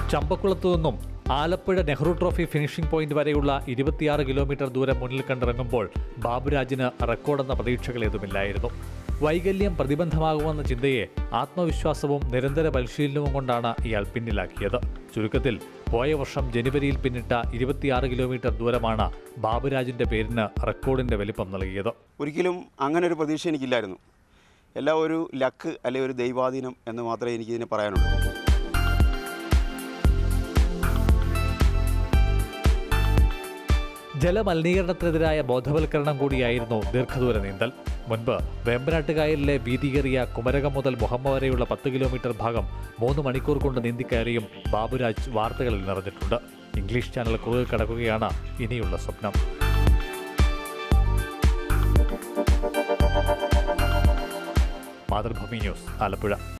ചമ്പക്കുളത്തു നിന്നും Alappuzha Nehru trophy finishing point വരെയുള്ള ഇരുപത്തിയാറ് കിലോമീറ്റർ ദൂരം മുന്നിൽ കണ്ടിറങ്ങുമ്പോൾ ബാബുരാജിന് റെക്കോർഡെന്ന പ്രതീക്ഷകളേതുമില്ലായിരുന്നു വൈകല്യം പ്രതിബന്ധമാകുമെന്ന ചിന്തയെ ആത്മവിശ്വാസവും നിരന്തര പരിശീലനവും കൊണ്ടാണ് ഇയാൾ പിന്നിലാക്കിയത് ചുരുക്കത്തിൽ പോയ വർഷം ജനുവരിയിൽ പിന്നിട്ട ഇരുപത്തിയാറ് കിലോമീറ്റർ ദൂരമാണ് ബാബുരാജിന്റെ പേരിന് റെക്കോർഡിന്റെ വലിപ്പം നൽകിയത് ഒരിക്കലും അങ്ങനെ ഒരു പ്രതീക്ഷ എനിക്കില്ലായിരുന്നു എല്ലാം ഒരു ലക്ക് അല്ലെങ്കിൽ ഒരു ദൈവാധീനം എന്ന് മാത്രമേ എനിക്കിതിനെ പറയാനുള്ളൂ ജലമലിനീകരണത്തിനെതിരായ ബോധവൽക്കരണം കൂടിയായിരുന്നു ദീർഘദൂര നീന്തൽ മുൻപ് വേമ്പനാട്ടുകായലിലെ വീതികേറിയ കുമരകം മുതൽ മുഹമ്മ വരെയുള്ള പത്ത് കിലോമീറ്റർ ഭാഗം മൂന്ന് മണിക്കൂർ കൊണ്ട് നീന്തിക്കയറിയും ബാബുരാജ് വാർത്തകളിൽ നിറഞ്ഞിട്ടുണ്ട് ഇംഗ്ലീഷ് ചാനൽ കുറുകെ കടക്കുകയാണ് ഇനിയുള്ള സ്വപ്നം മാതൃഭൂമി ന്യൂസ് ആലപ്പുഴ